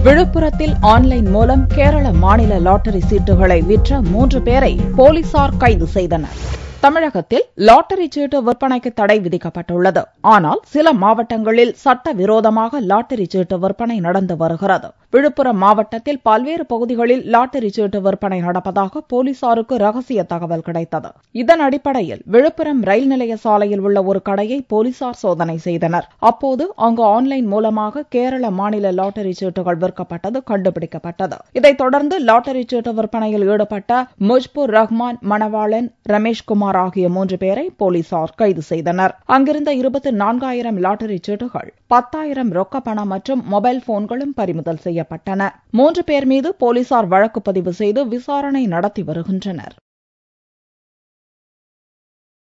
விழுப்புரத்தில் ஆன்லைன் மூலம் கேரள மாநில லாட்டரி சீட்டுகளை விற்ற மூன்று பேரை போலீசார் கைது செய்தனர் தமிழகத்தில் லாட்டரி சீட்டு விற்பனைக்கு தடை விதிக்கப்பட்டுள்ளது ஆனால் சில மாவட்டங்களில் சட்டவிரோதமாக லாட்டரி சீட்டு விற்பனை நடந்து வருகிறது விழுப்புரம் மாவட்டத்தில் பல்வேறு பகுதிகளில் லாட்டரி சீட்டு விற்பனை நடப்பதாக போலீசாருக்கு ரகசிய தகவல் கிடைத்தது இதன் அடிப்படையில் விழுப்புரம் ரயில் நிலைய சாலையில் உள்ள ஒரு கடையை போலீசார் சோதனை செய்தனர் அப்போது அங்கு ஆன்லைன் மூலமாக கேரள மாநில லாட்டரி சீட்டுகள் விற்கப்பட்டது கண்டுபிடிக்கப்பட்டது இதைத் தொடர்ந்து லாட்டரி சீட்டு விற்பனையில் ஈடுபட்ட முஜ்புர் ரஹ்மான் மணவாளன் ரமேஷ்குமார் ஆகிய மூன்று பேரை போலீசார் கைது செய்தனர் அங்கிருந்த இருபத்தி நான்காயிரம் லாட்டரி சீட்டுகள் பத்தாயிரம் ரொக்க பணம் மற்றும் மொபைல் போன்களும் பறிமுதல் செய்யப்பட்டன மூன்று பேர் மீது போலீசார் வழக்கு பதிவு செய்து விசாரணை நடத்தி வருகின்றனர்